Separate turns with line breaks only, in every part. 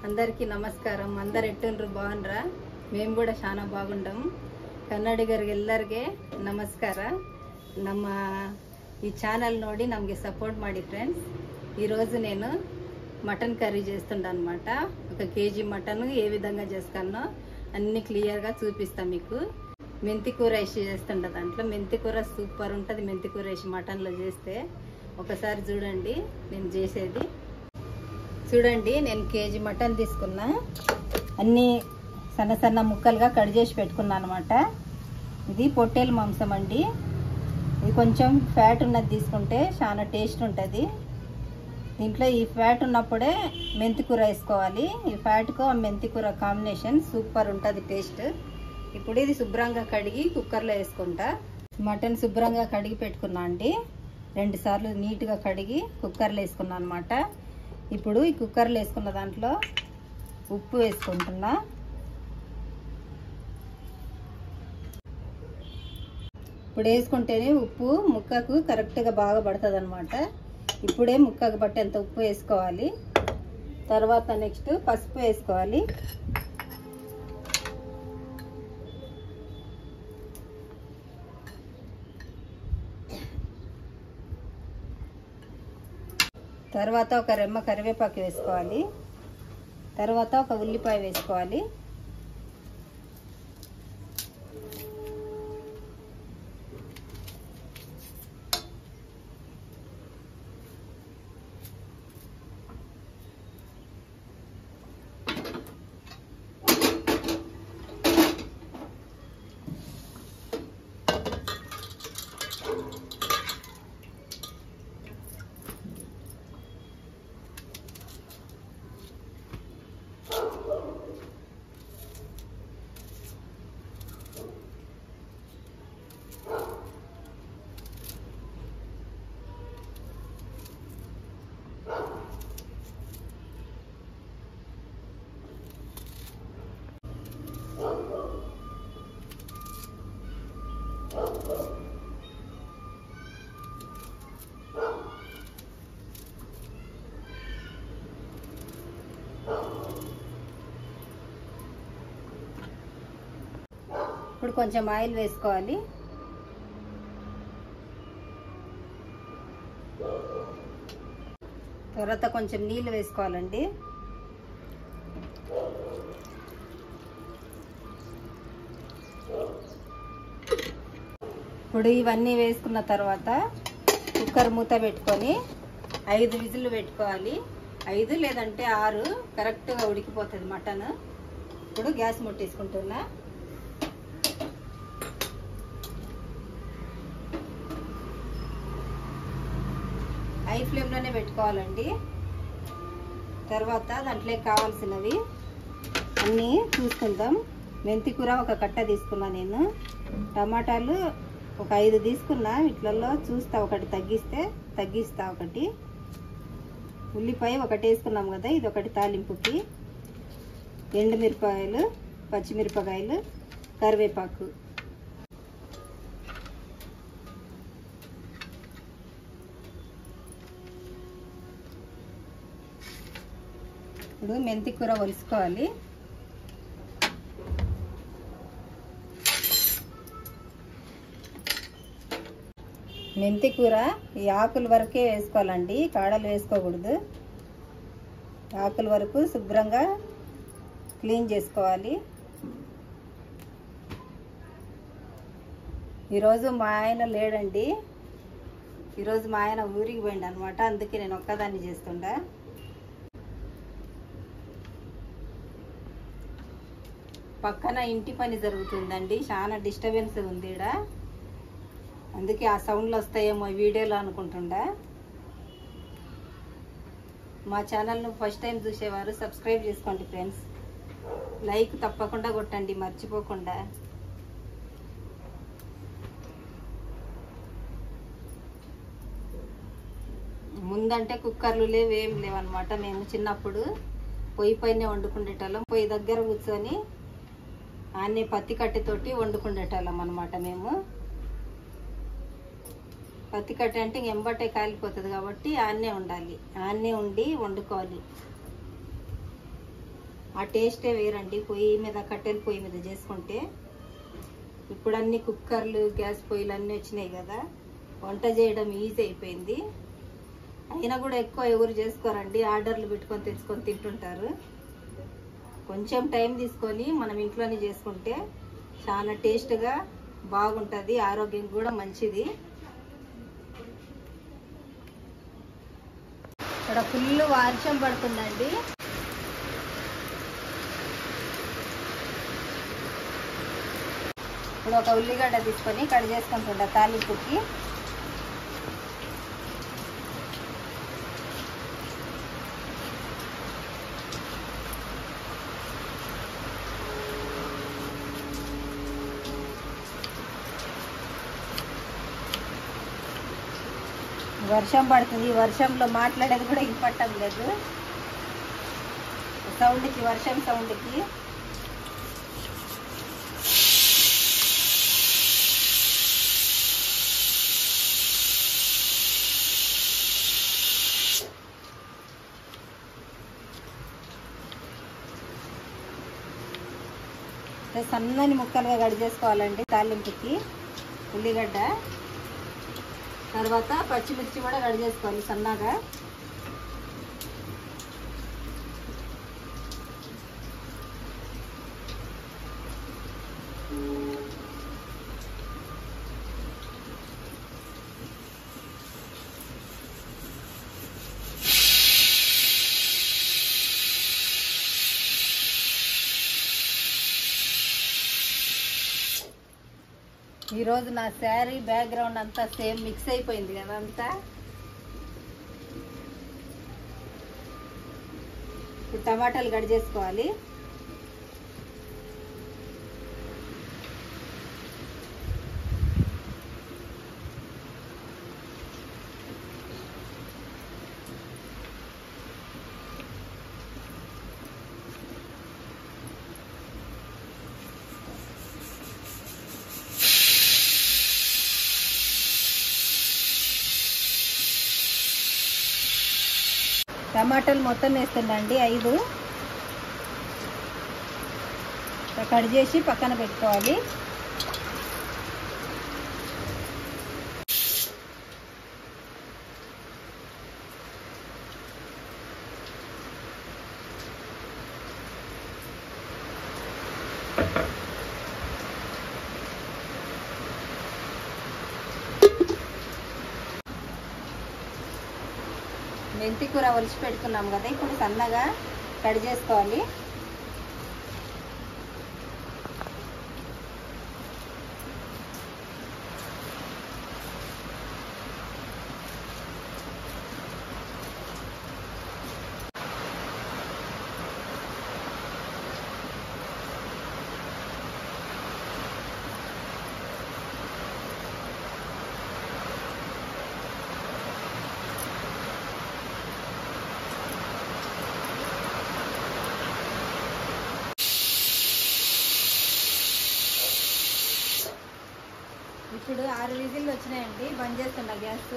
అందరికీ నಮಸ್ಕಾರಂ అందరు ಎಟ್ಟುಂಡ್ರು ಬಾಗುಂಡ್ರ మేము కూడా చాలా బాగుండాం ಕನ್ನಡಿಗರಿಗೆ ಎಲ್ಲರಿಗೆ ನಮಸ್ಕಾರ ನಮ್ಮ ఈ ఛానల్ ನೋಡಿ ನಮಗೆ సపోర్ట్ ಮಾಡಿ ఫ్రెండ్స్ ఈరోజు నేను మటన్ కర్రీ చేస్తుండ అనమాట ఒక కేజీ మటన్ ఏ విధంగా చేస్తానో అన్ని క్లియర్గా చూపిస్తాను మీకు మెంతి కూర వేసి చేస్తుండ దాంట్లో మెంతి కూర సూపర్ ఉంటుంది మెంతి కూర వేసి మటన్లో చేస్తే ఒకసారి చూడండి నేను చేసేది చూడండి నేను కేజీ మటన్ తీసుకున్నా అన్నీ సన్న సన్న ముక్కలుగా కట్ చేసి పెట్టుకున్నా అనమాట ఇది పొట్టేలు మాంసం అండి ఇది కొంచెం ఫ్యాట్ ఉన్నది తీసుకుంటే చాలా టేస్ట్ ఉంటుంది దీంట్లో ఈ ఫ్యాట్ ఉన్నప్పుడే మెంతి కూర వేసుకోవాలి ఈ ఫ్యాట్కు ఆ మెంతి కూర కాంబినేషన్ సూపర్ ఉంటుంది టేస్ట్ ఇప్పుడు ఇది శుభ్రంగా కడిగి కుక్కర్లో వేసుకుంటా మటన్ శుభ్రంగా కడిగి పెట్టుకున్నా అండి రెండు సార్లు నీట్గా కడిగి కుక్కర్లో వేసుకున్నా అనమాట ఇప్పుడు ఈ కుక్కర్లో వేసుకున్న దాంట్లో ఉప్పు వేసుకుంటున్నా ఇప్పుడు వేసుకుంటేనే ఉప్పు ముక్కకు కరెక్ట్గా బాగా పడుతుంది అనమాట ఇప్పుడే ముక్కకు పట్టేంత ఉప్పు వేసుకోవాలి తర్వాత నెక్స్ట్ పసుపు వేసుకోవాలి తర్వాత ఒక రెమ్మ కరివేపాకు వేసుకోవాలి తర్వాత ఒక ఉల్లిపాయ వేసుకోవాలి ఇప్పుడు కొంచెం ఆయిల్ వేసుకోవాలి తర్వాత కొంచెం నీళ్ళు వేసుకోవాలండి ఇప్పుడు ఇవన్నీ వేసుకున్న తర్వాత కుక్కర్ మూత పెట్టుకొని ఐదు విజిల్లు పెట్టుకోవాలి ఐదు లేదంటే ఆరు కరెక్ట్గా ఉడికిపోతుంది మటన్ ఇప్పుడు గ్యాస్ ముట్టేసుకుంటున్నా హై ఫ్లేమ్లోనే పెట్టుకోవాలండి తర్వాత దాంట్లో కావాల్సినవి అన్నీ చూసుకుందాం మెంతి కూర ఒక కట్ట తీసుకున్నా నేను టమాటాలు ఒక ఐదు తీసుకున్నా వీటిలలో చూస్తా ఒకటి తగ్గిస్తే తగ్గిస్తా ఒకటి ఉల్లిపాయ ఒకటి వేసుకున్నాం కదా ఇది ఒకటి తాలింపుకి ఎండుమిరపకాయలు పచ్చిమిరపకాయలు కరివేపాకు ఇప్పుడు మెంతి కూర ఒలుసుకోవాలి మెంతి కూర ఈ ఆకుల వరకే వేసుకోవాలండి కాడలు వేసుకోకూడదు ఆకుల వరకు శుభ్రంగా క్లీన్ చేసుకోవాలి ఈరోజు మా ఆయన లేడండి ఈరోజు మా ఆయన ఊరికి పోయిండు అనమాట అందుకే నేను ఒక్కదాన్ని చేస్తుండా పక్కన ఇంటి పని జరుగుతుందండి చాలా డిస్టర్బెన్స్ ఉంది ఈడ అందుకే ఆ సౌండ్లు వస్తాయేమో వీడియోలో అనుకుంటుండా మా ఛానల్ను ఫస్ట్ టైం చూసేవారు సబ్స్క్రైబ్ చేసుకోండి ఫ్రెండ్స్ లైక్ తప్పకుండా కొట్టండి మర్చిపోకుండా ముందంటే కుక్కర్లు లేవు ఏం లేవన్నమాట మేము చిన్నప్పుడు పొయ్యి పైన వండుకునేటోళ్ళం పొయ్యి దగ్గర కూర్చొని ఆన్నే పత్తి కట్టెతోటి వండుకునేటోళ్ళం అనమాట మేము పత్తి కట్టె అంటే ఇంక ఎంబటే కాలిపోతుంది కాబట్టి ఆన్నే ఉండాలి ఆన్నే ఉండి వండుకోవాలి ఆ టేస్టే వేరండి పొయ్యి మీద కట్టెల పొయ్యి మీద చేసుకుంటే ఇప్పుడు అన్ని కుక్కర్లు గ్యాస్ పొయ్యిలు అన్నీ వచ్చినాయి కదా వంట చేయడం ఈజీ అయిపోయింది అయినా కూడా ఎక్కువ ఎవరు చేసుకోరండి ఆర్డర్లు పెట్టుకొని తెచ్చుకొని తింటుంటారు కొంచెం టైం తీసుకొని మనం ఇంట్లోనే చేసుకుంటే చాలా టేస్ట్గా బాగుంటుంది ఆరోగ్యం కూడా మంచిది ఇక్కడ ఫుల్ వర్షం పడుతుందండి ఇప్పుడు ఒక ఉల్లిగడ్డ తీసుకొని కట్ చేసుకుంటుండ తాలింపుకి వర్షం పడుతుంది ఈ వర్షంలో మాట్లాడేది కూడా వినపట్టం లేదు సౌండ్కి వర్షం సౌండ్కి సన్నని ముక్కలుగా కట్ చేసుకోవాలండి తాలింపుకి ఉల్లిగడ్డ తర్వాత పచ్చిమిర్చి కూడా కట్ చేసుకోవాలి సన్నగా ఈరోజు నా శారీ బ్యాక్గ్రౌండ్ అంతా సేమ్ మిక్స్ అయిపోయింది కదా అంతా ఇప్పుడు టమాటాలు కట్ చేసుకోవాలి టమాటాలు మొత్తం వేస్తుందండి ఐదు కట్ చేసి పక్కన పెట్టుకోవాలి మెంతి కూర ఒలిచి పెట్టుకున్నాం కదా ఇప్పుడు సన్నగా కట్ చేసుకోవాలి ఇప్పుడు ఆరు విజిల్లు వచ్చినాయండి బంద్ చేస్తున్నా గ్యాస్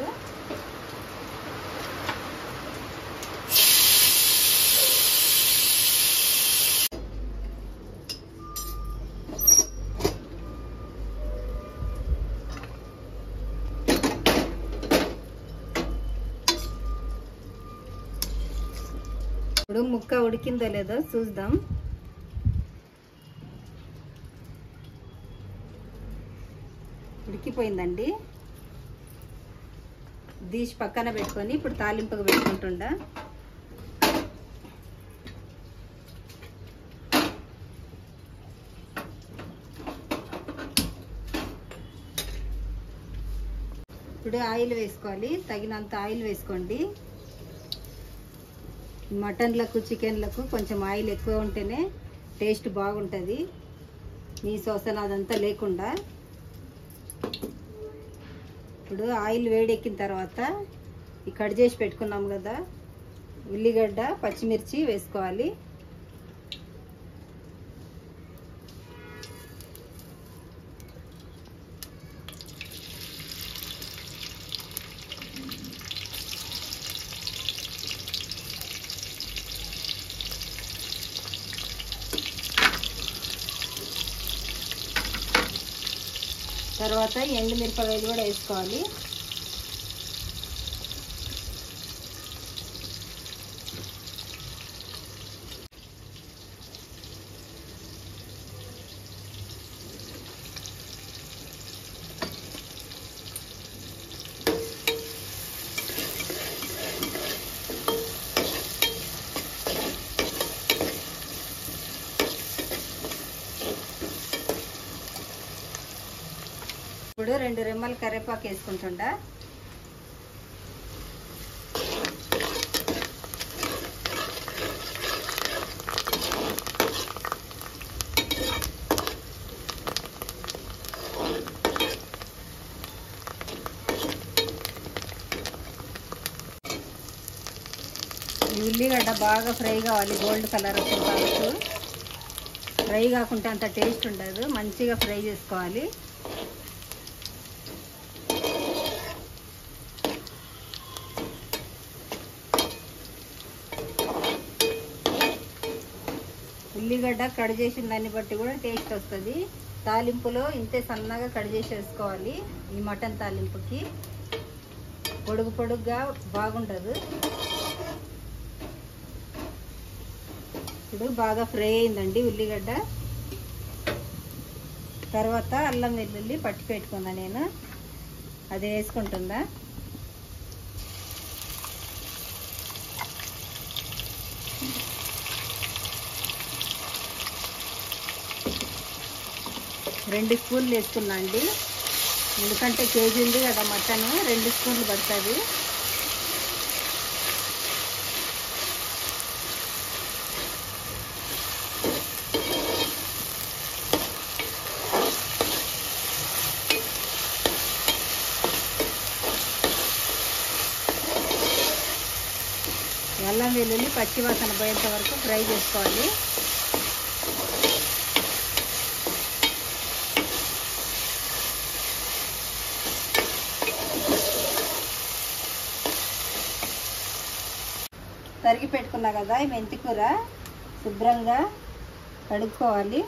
ఇప్పుడు ముక్క ఉడికిందో లేదో చూద్దాం ఉడికిపోయిందండి దీసి పక్కన పెట్టుకొని ఇప్పుడు తాలింపుకు పెట్టుకుంటుండ ఇప్పుడు ఆయిల్ వేసుకోవాలి తగినంత ఆయిల్ వేసుకోండి మటన్లకు చికెన్లకు కొంచెం ఆయిల్ ఎక్కువ ఉంటేనే టేస్ట్ బాగుంటుంది నీ సోసన అదంతా లేకుండా ఇప్పుడు ఆయిల్ వేడెక్కిన తర్వాత ఈ కట్ చేసి పెట్టుకున్నాం కదా ఉల్లిగడ్డ పచ్చిమిర్చి వేసుకోవాలి తర్వాత ఎండుమిరపకాయలు కూడా వేసుకోవాలి ఇప్పుడు రెండు రెమ్మలు కరివేపాకు వేసుకుంటుండ ఈ ఉల్లిగడ్డ బాగా ఫ్రై కావాలి గోల్డ్ కలర్ వచ్చేంత ఫ్రై కాకుంటే అంత టేస్ట్ ఉండదు మంచిగా ఫ్రై చేసుకోవాలి ఉల్లిగడ్డ కట్ చేసిన దాన్ని బట్టి కూడా టేస్ట్ వస్తుంది తాలింపులో ఇంతే సన్నగా కట్ చేసి వేసుకోవాలి ఈ మటన్ తాలింపుకి పొడుగు పొడుగ్గా బాగుండదు ఇప్పుడు బాగా ఫ్రై అయిందండి ఉల్లిగడ్డ తర్వాత అల్లం వెల్లుల్లి పట్టి పెట్టుకున్నా నేను అది వేసుకుంటుందా రెండు స్పూన్లు వేసుకున్నా అండి ఎందుకంటే కేజీ ఉంది కదా మటన్ రెండు స్పూన్లు పడుతుంది అల్లం వెల్లుల్లి పచ్చి వాసన పోయేంత వరకు ఫ్రై చేసుకోవాలి తరిగి పెట్టుకున్నా కదా ఈ మెంతి కూర శుభ్రంగా కడుక్కోవాలి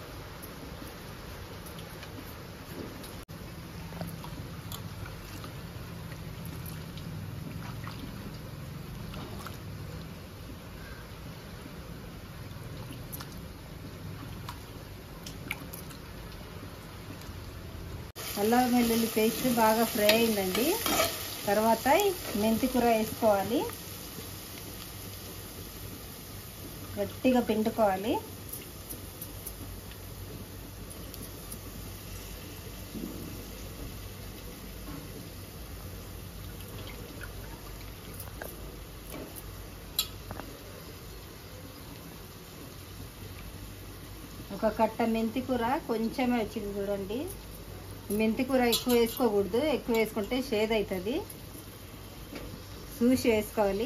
అల్లం వెల్లుల్లి పేస్ట్ బాగా ఫ్రై అయిందండి తర్వాత ఈ మెంతి కూర వేసుకోవాలి గట్టిగా పిండుకోవాలి ఒక కట్ట మెంతి కూర కొంచెమే వచ్చింది చూడండి మెంతి కూర ఎక్కువ వేసుకోకూడదు ఎక్కువ వేసుకుంటే షేద్ అవుతుంది చూసి వేసుకోవాలి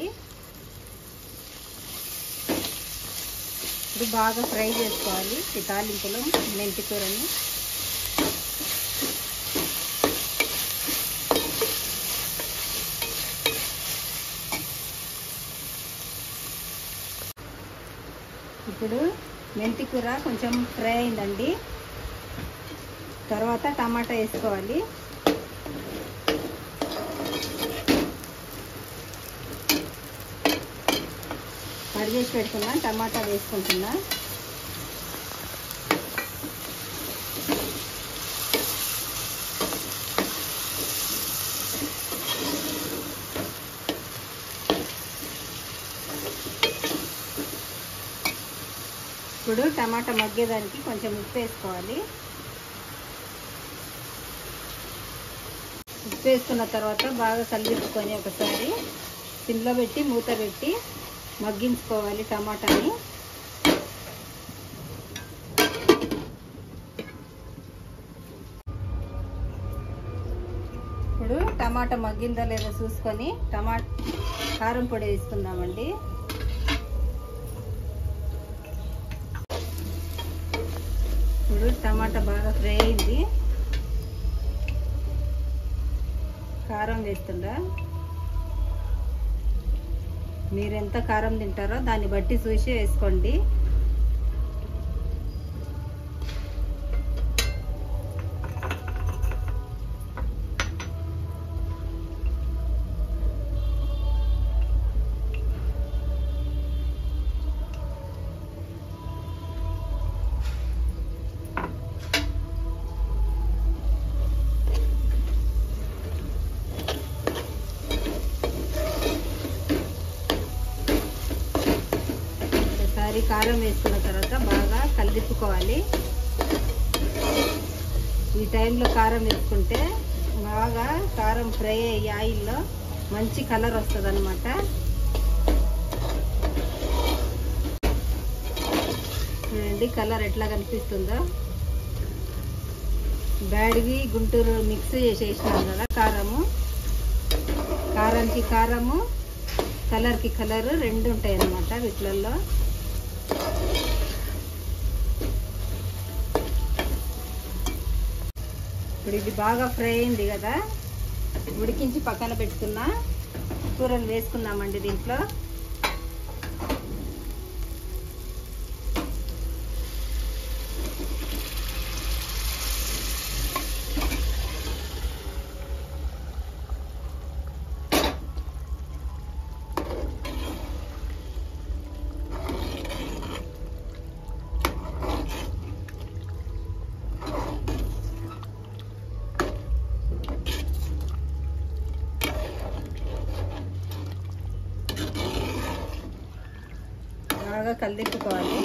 ఇది బాగా ఫ్రై చేసుకోవాలి ఈ తాలింపులో మెంతి కూరని ఇప్పుడు మెంతి కూర కొంచెం ఫ్రై అయిందండి తర్వాత టమాటా వేసుకోవాలి కట్ చేసి పెట్టుకున్నా టమాటా వేసుకుంటున్నా ఇప్పుడు టమాటా మగ్గేదానికి కొంచెం ఉప్పు వేసుకోవాలి ఉప్పు వేసుకున్న తర్వాత బాగా కలిపించుకొని ఒకసారి సిమ్లో పెట్టి మూత పెట్టి మగ్గించుకోవాలి టమాటాని ఇప్పుడు టమాటా మగ్గిందో లేదో చూసుకొని టమాటా కారం పొడి వేసుకుందామండి ఇప్పుడు టమాటా బాగా ఫ్రై అయింది కారం వేస్తుందా మీరు ఎంత కారం తింటారో దాన్ని బట్టి చూసి వేసుకోండి ఒకసారి కారం వేసుకున్న తర్వాత బాగా కలిదిప్పుకోవాలి ఈ టైంలో కారం వేసుకుంటే బాగా కారం ఫ్రై అయ్యి ఆయిల్లో మంచి కలర్ వస్తుంది అనమాట చూడండి కలర్ ఎట్లా కనిపిస్తుందో బ్యాడిగి గుంటూరు మిక్స్ చేసేసినాం కదా కారము కారానికి కారము కలర్కి కలర్ రెండు ఉంటాయి అన్నమాట వీటిలలో ఇప్పుడు ఇది బాగా ఫ్రై అయింది కదా ఉడికించి పక్కన పెట్టుకున్న కూరలు వేసుకున్నామండి దీంట్లో బాగా కలిదిప్పుకోవాలి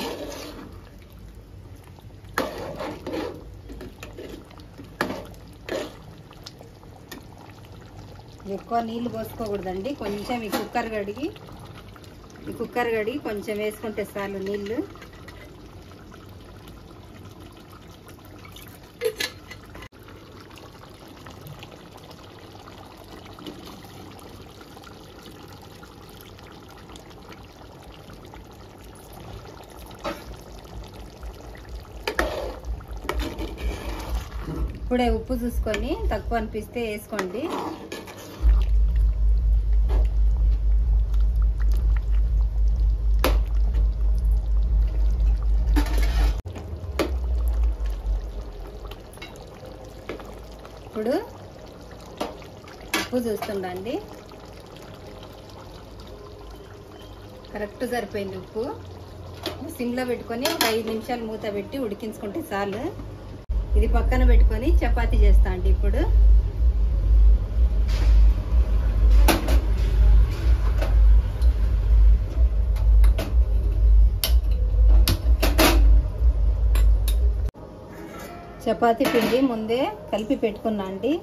ఎక్కువ నీళ్ళు పోసుకోకూడదండి కొంచెం ఈ కుక్కర్ గడిగి ఈ కుక్కర్ గడిగి కొంచెం వేసుకుంటే చాలు నీళ్ళు ఇప్పుడే ఉప్పు చూసుకొని తక్కువ అనిపిస్తే వేసుకోండి ఇప్పుడు ఉప్పు చూస్తుండండి కరెక్ట్ సరిపోయింది ఉప్పు సిమ్లో పెట్టుకొని ఒక ఐదు నిమిషాలు మూత పెట్టి ఉడికించుకుంటే చాలు ఇది పక్కన పెట్టుకొని చపాతీ చేస్తా అండి ఇప్పుడు చపాతీ పిండి ముందే కలిపి పెట్టుకున్నా అండి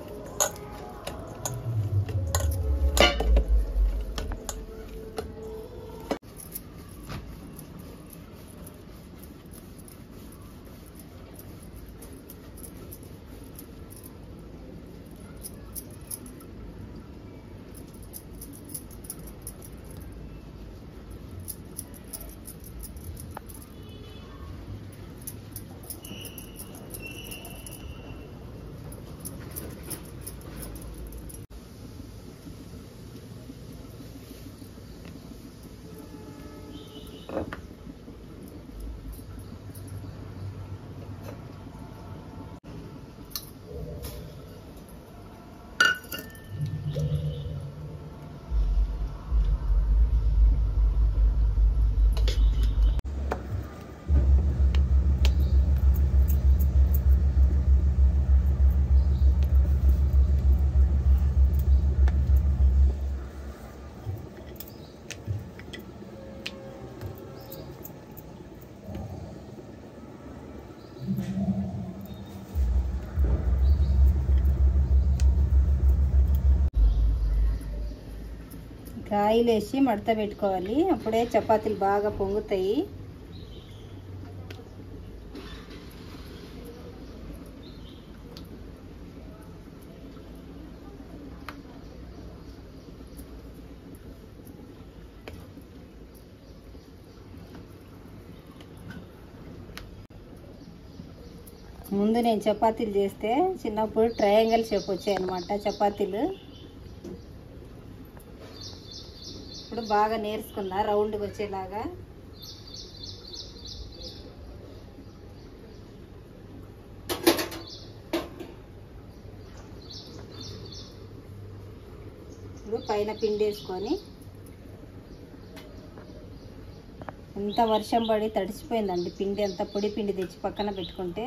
ఆయిల్ వేసి మడత పెట్టుకోవాలి అప్పుడే చపాతీలు బాగా పొంగుతాయి ముందు నేను చపాతీలు చేస్తే చిన్నప్పుడు ట్రయాంగిల్ షేప్ వచ్చాయి అనమాట చపాతీలు ఇప్పుడు బాగా నేర్చుకున్నా రౌండ్కి వచ్చేలాగా ఇప్పుడు పైన పిండి వేసుకొని ఎంత వర్షం పడి తడిసిపోయిందండి పిండి అంతా పొడి పిండి తెచ్చి పక్కన పెట్టుకుంటే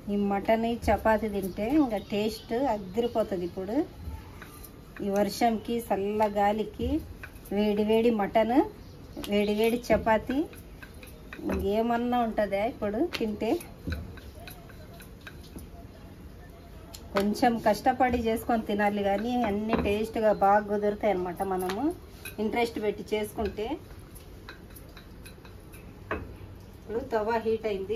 ఈ మటన్ ఈ చపాతి తింటే ఇంకా టేస్ట్ అదిరిపోతుంది ఇప్పుడు ఈ వర్షంకి చల్ల గాలికి వేడి వేడి మటన్ వేడి వేడి చపాతి ఇంకేమన్నా ఉంటుందా ఇప్పుడు తింటే కొంచెం కష్టపడి చేసుకొని తినాలి కానీ అన్ని టేస్ట్గా బాగా కుదురుతాయి అన్నమాట మనము ఇంట్రెస్ట్ పెట్టి చేసుకుంటే ఇప్పుడు తవా హీట్ అయింది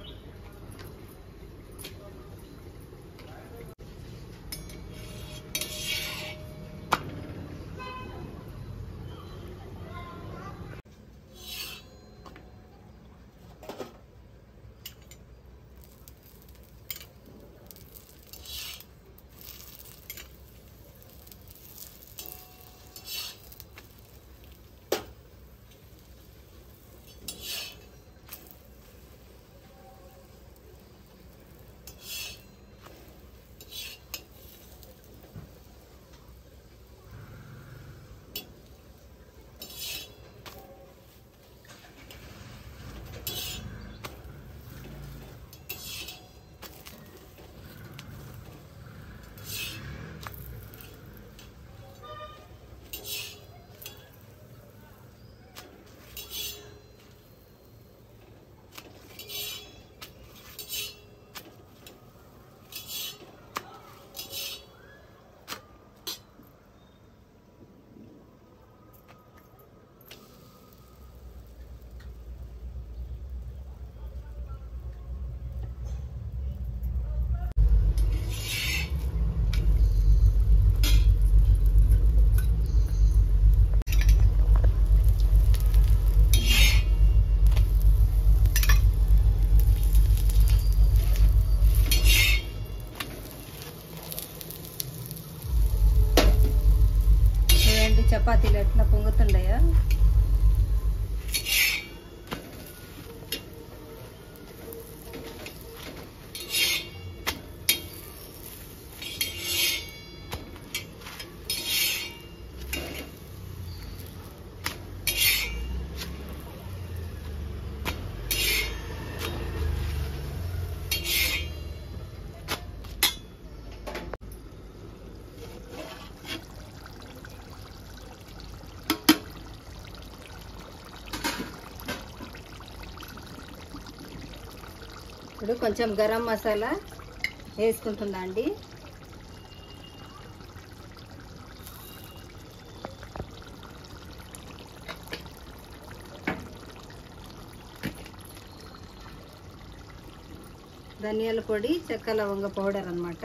చూడండి చపాతీలు ఎట్లా పొంగుతుండయా ఇప్పుడు కొంచెం గరం మసాలా వేసుకుంటున్నా అండి ధనియాల పొడి చెక్క లవంగ పౌడర్ అన్నమాట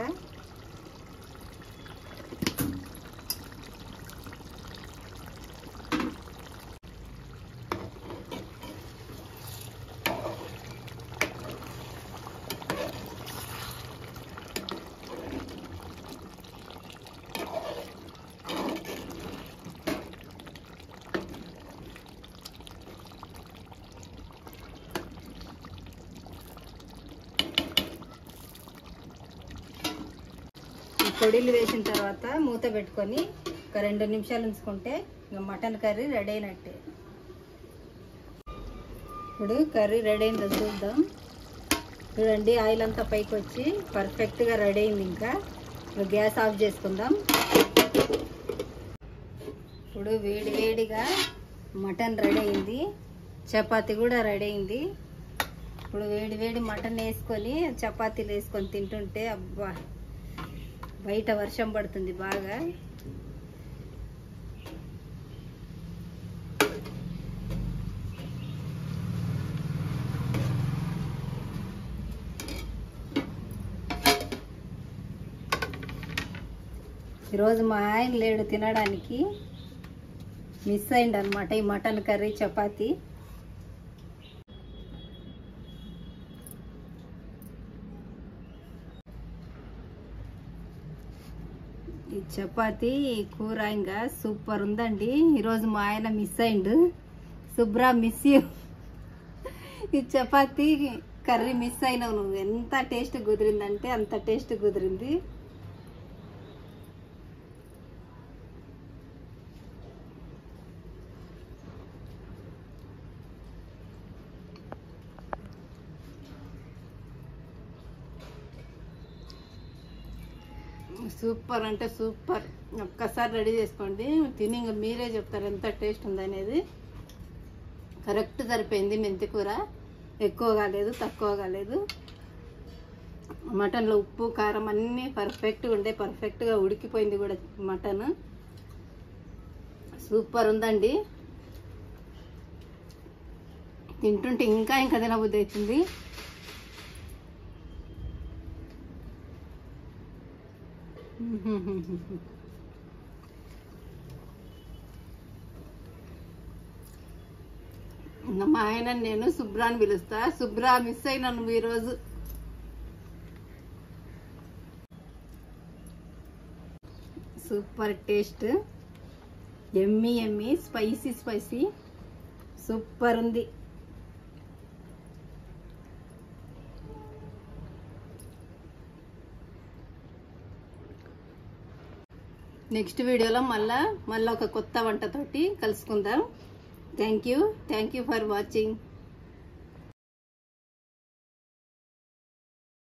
ఈ పొడిలు వేసిన తర్వాత మూత పెట్టుకొని ఒక రెండు నిమిషాలు ఉంచుకుంటే ఇంకా మటన్ కర్రీ రెడీ అయినట్టే ఇప్పుడు కర్రీ రెడీ అయిందో చూద్దాం చూడండి ఆయిల్ అంతా పైకి వచ్చి పర్ఫెక్ట్గా రెడీ అయింది ఇంకా ఇప్పుడు గ్యాస్ ఆఫ్ చేసుకుందాం ఇప్పుడు వేడి వేడిగా మటన్ రెడీ అయింది చపాతి కూడా రెడీ అయింది ఇప్పుడు వేడి వేడి మటన్ వేసుకొని చపాతీలు వేసుకొని తింటుంటే అబ్బా బయట వర్షం పడుతుంది బాగా ఈరోజు మా ఆయన లేడు తినడానికి మిస్ అయింది అనమాట ఈ మటన్ కర్రీ చపాతీ ఈ చపాతి ఈ కూర ఇంకా సూపర్ ఉందండి ఈరోజు మా ఆయన మిస్ అయిండు శుభ్ర మిస్ యూ ఈ చపాతి కర్రీ మిస్ అయినావు నువ్వు ఎంత టేస్ట్ కుదిరిందంటే అంత టేస్ట్ కుదిరింది సూపర్ అంటే సూపర్ ఒక్కసారి రెడీ చేసుకోండి తిని ఇంక మీరే చెప్తారు ఎంత టేస్ట్ ఉందనేది కరెక్ట్ సరిపోయింది మెంతి కూర ఎక్కువ కాలేదు తక్కువ కాలేదు మటన్లో ఉప్పు కారం అన్నీ పర్ఫెక్ట్గా ఉండే పర్ఫెక్ట్గా ఉడికిపోయింది కూడా మటన్ సూపర్ ఉందండి తింటుంటే ఇంకా ఇంకా తినబుద్ధి అవుతుంది మా ఆయన నేను శుభ్రాన్ని పిలుస్తా శుభ్రా మిస్ అయినా నువ్వు ఈరోజు సూపర్ టేస్ట్ ఎమ్మి ఎమ్మి స్పైసీ స్పైసీ సూపర్ ఉంది నెక్స్ట్ వీడియోలో మళ్ళా మళ్ళీ ఒక కొత్త వంటతోటి కలుసుకుందాం thank you thank you for watching